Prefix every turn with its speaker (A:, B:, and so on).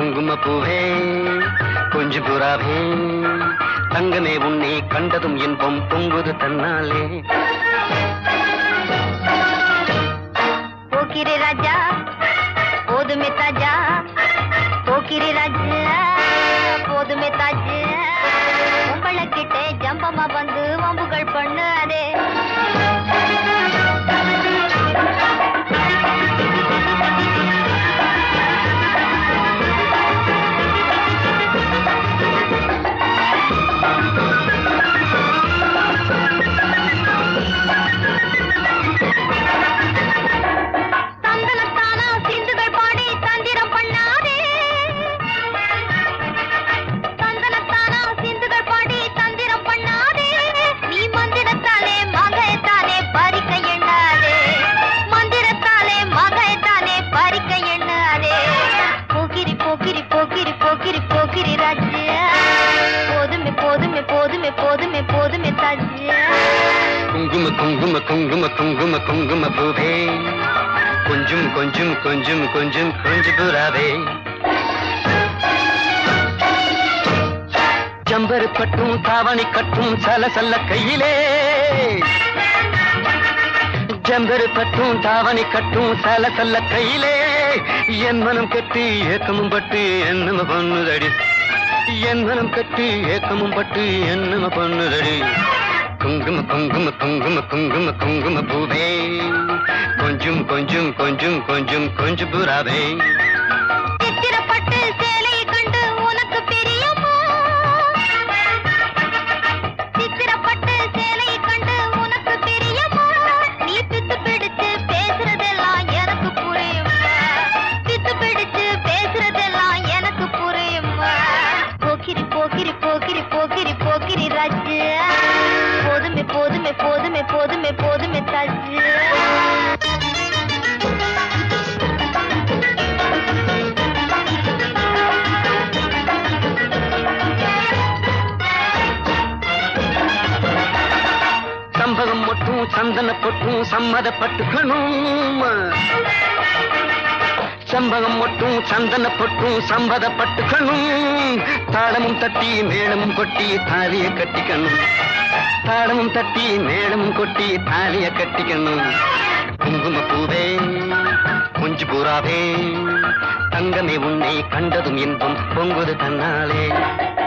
A: குங்கும பூவே கொஞ்சு புறாவே தங்கமே உன்னை கண்டதும் இன்பம் பொங்குது தன்னாலே
B: போக்கிரி ராஜா போதுமே தாஜா போக்கிரி ராஜா போதுமே தாஜா உங்களை கிட்டே ஜம்பமா வந்து வம்புகள் பண்ணாதே தந்தனத்தானா சிந்துகள் பாடி தந்திரம் பண்ணாதே தந்தனத்தானா சிந்துகள் பாடி தந்திரம் பண்ணாதே நீ மந்திரத்தாலே மகைத்தானே பறிக்க எண்ணாதே மந்திரத்தாலே மகைத்தானே பறிக்க எண்ணாதே போக்கிரி போக்கிரி போக்கிரி போக்கிரி போக்கிரி ராஜ்யா போதுமே போதுமே போதுமே போதுமே போதுமே தாஜ்யா
A: குங்கும குங்கும குங்கும குங்கும குங்கும பூவே கொஞ்சம் கொஞ்சம் கொஞ்சம் கொஞ்சம் கொஞ்சு புறாவே ஜம்பரு கட்டும் தாவணி கட்டும் சல சல்ல கையிலே ஜம்பரு கட்டும் தாவணி கட்டும் சல சல்ல கையிலே என் மனம் கட்டி ஏக்கமும் பட்டு என்னம பண்ணுதடி என் மனம் கட்டி ஏக்கமும் பட்டு என்னம பண்ணுதடி குங்கும குங்கும குங்கும குங்கும குங்கும பூவே கொஞ்சம் கொஞ்சம் கொஞ்சம் கொஞ்சம் கொஞ்சம் புறாவே
B: சித்திரப்பட்டு சேலையை கண்டு உனக்கு பிரியமா சித்திரப்பட்டு சேலையை கண்டு உனக்கு பிரியமா நீ பித்து பிடிச்சு பேசுறதெல்லாம் எனக்கு புரியுமா பித்து பிடிச்சு பேசுறதெல்லாம் எனக்கு புரியுமா போக்கிரி போக்கிரி போக்கிரி போக்கிரி போக்கிரி ராஜு போதுமே போதுமே போதுமே போதுமே போதுமே தாஜு
A: சம்பகம் மட்டும் சந்தன பொட்டும் சம்மதப்பட்டுக்கணும் சம்பகம் மட்டும் சந்தன பொட்டும் சம்மதப்பட்டுக்கணும் தாளமும் தட்டி மேளமும் கொட்டி தாலிய கட்டிக்கணும் தாளமும் தட்டி மேளமும் கொட்டி தாலிய கட்டிக்கணும் குங்கும பூவே கொஞ்சு பூராவே தங்கமே உன்னை கண்டதும் இன்பம் பொங்குது தன்னாலே